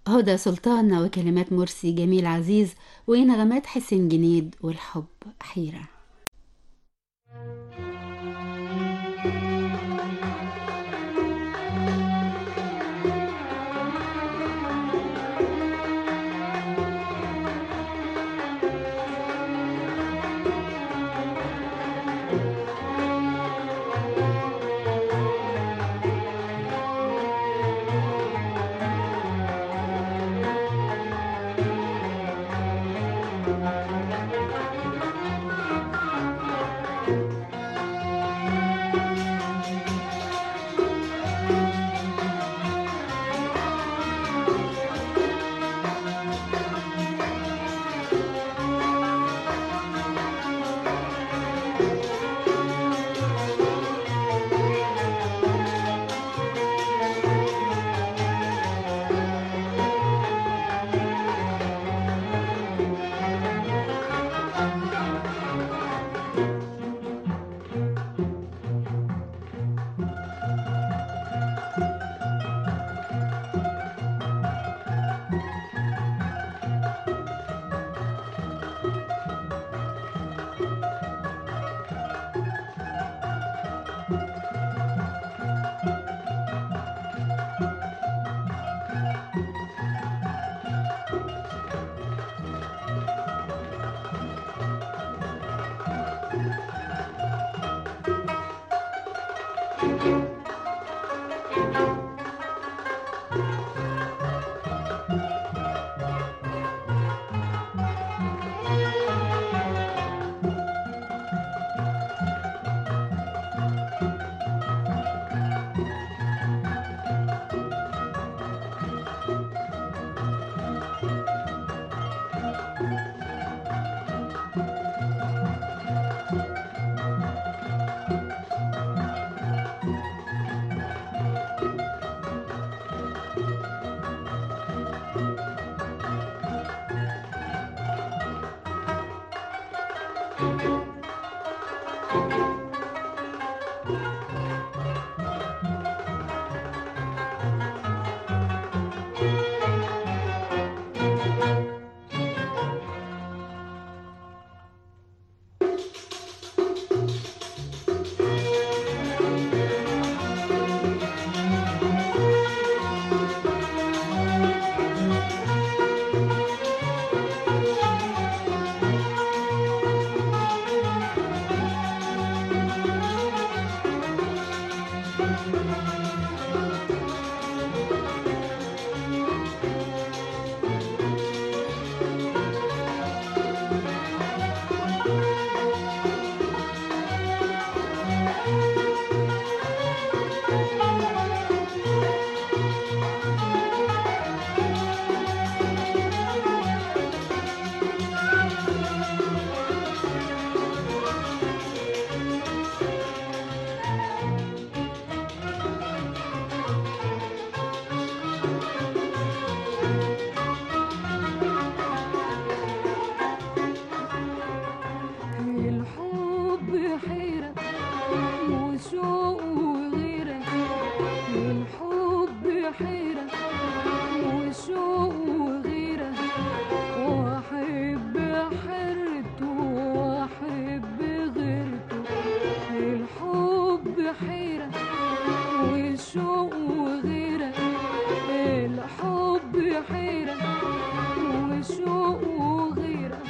هدى سلطان وكلمات مرسي جميل عزيز ونغمات حسين جنيد والحب حيرة الحب حيرة وشوق وغيرة الحب حيرة وشوق وغيرة واحب حيرته واحب غيرته الحب حيرة وشوق وغيرة الحب حيرة وشوق وغيرة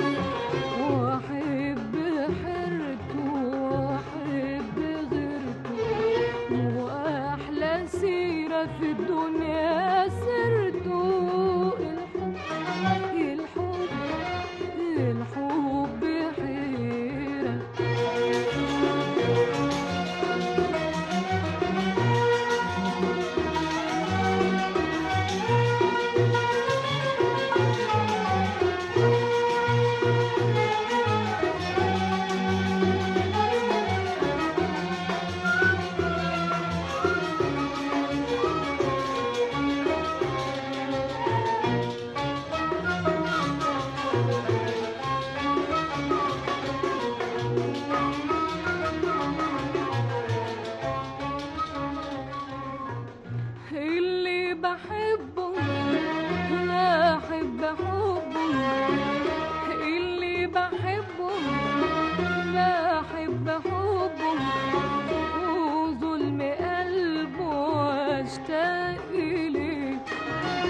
واحب حيرته واحب غيرته واحلى سيرة في الدنيا سيرته الحب الحب الحب حيرة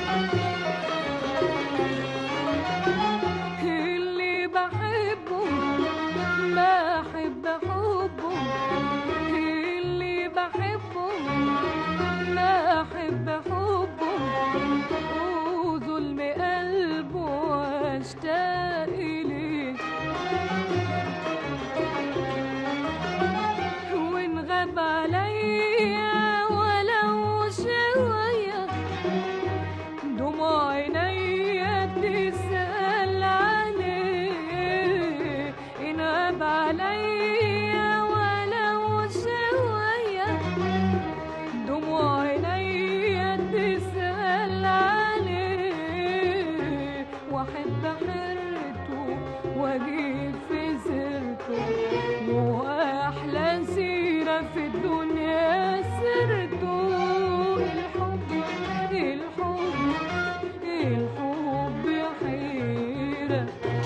اللي بحبه ما احب حبه اللي بحبه ما احب حبه وظلم قلبه واشتاق اليه وان غاب عليا ولو شويه دموع عينيا تسأل عليه إناب عليا ولو شوية دموع عينيا تسأل عليه وأحب حيرته وأجيب في سيرته وأحلى سيرة في الدنيا سيرته الحب الحب الحب حيرة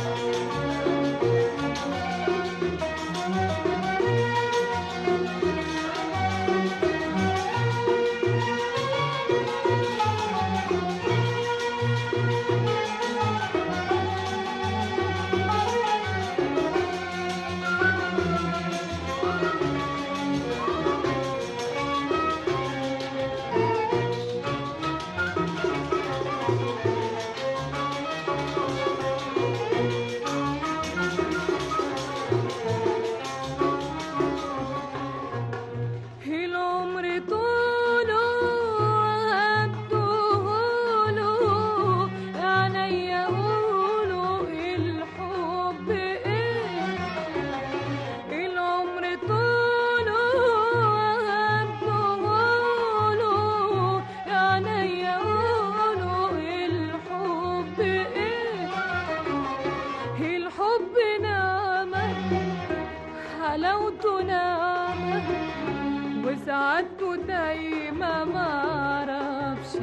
العمر طوله هدوله عينيا قولوا الحب ايه العمر طوله هدوله عينيا قولوا الحب ايه الحب نعمة حلاوته نعمة وسعادته دايما معرفش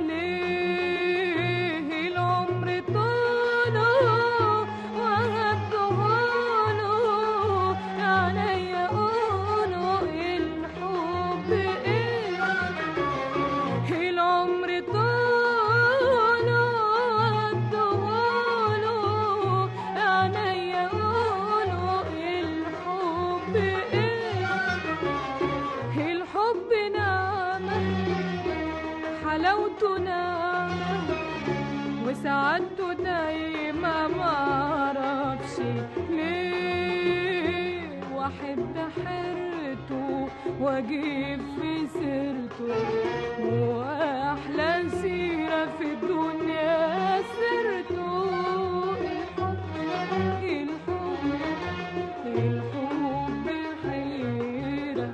ليه العمر طوله وهدهوله عليا قولوا الحب ايه العمر طوله وهدهوله عليا قولوا الحب ايه الحب نعمة حلاوته نعمة وسعادته دايما معرفش ليه واحب حيرته واجيب في سيرته واحلى سيرة في الدنيا سيرته الحب الحب الحب حيرة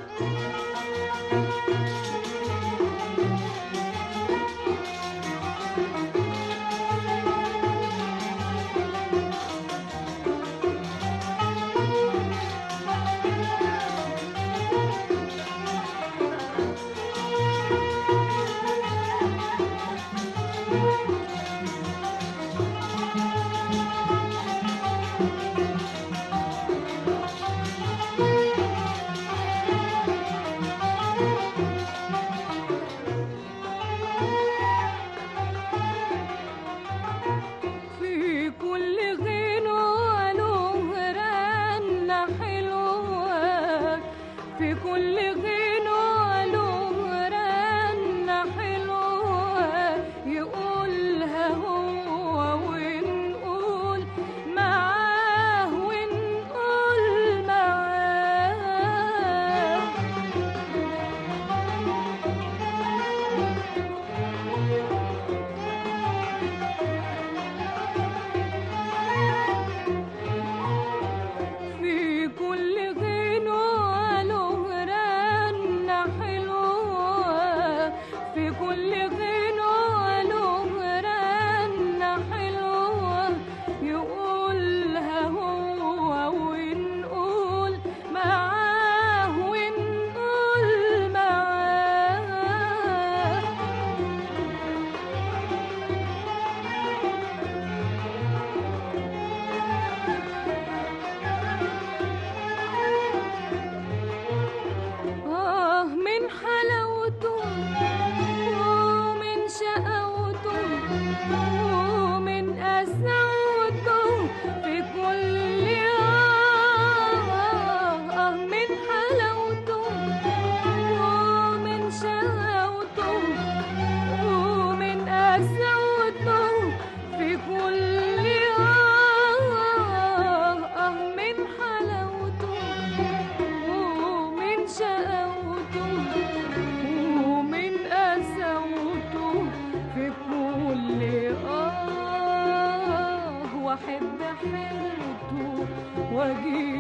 في كل غنوة له رنة حلوة في كل غنوة له رنة حلوة يقول ومن قساوته في كل آه من حلاوته ومن شهوته ومن قساوته في كل آه من حلاوته ومن شقاوته ومن قساوته في كل آه واحب حيرته واجي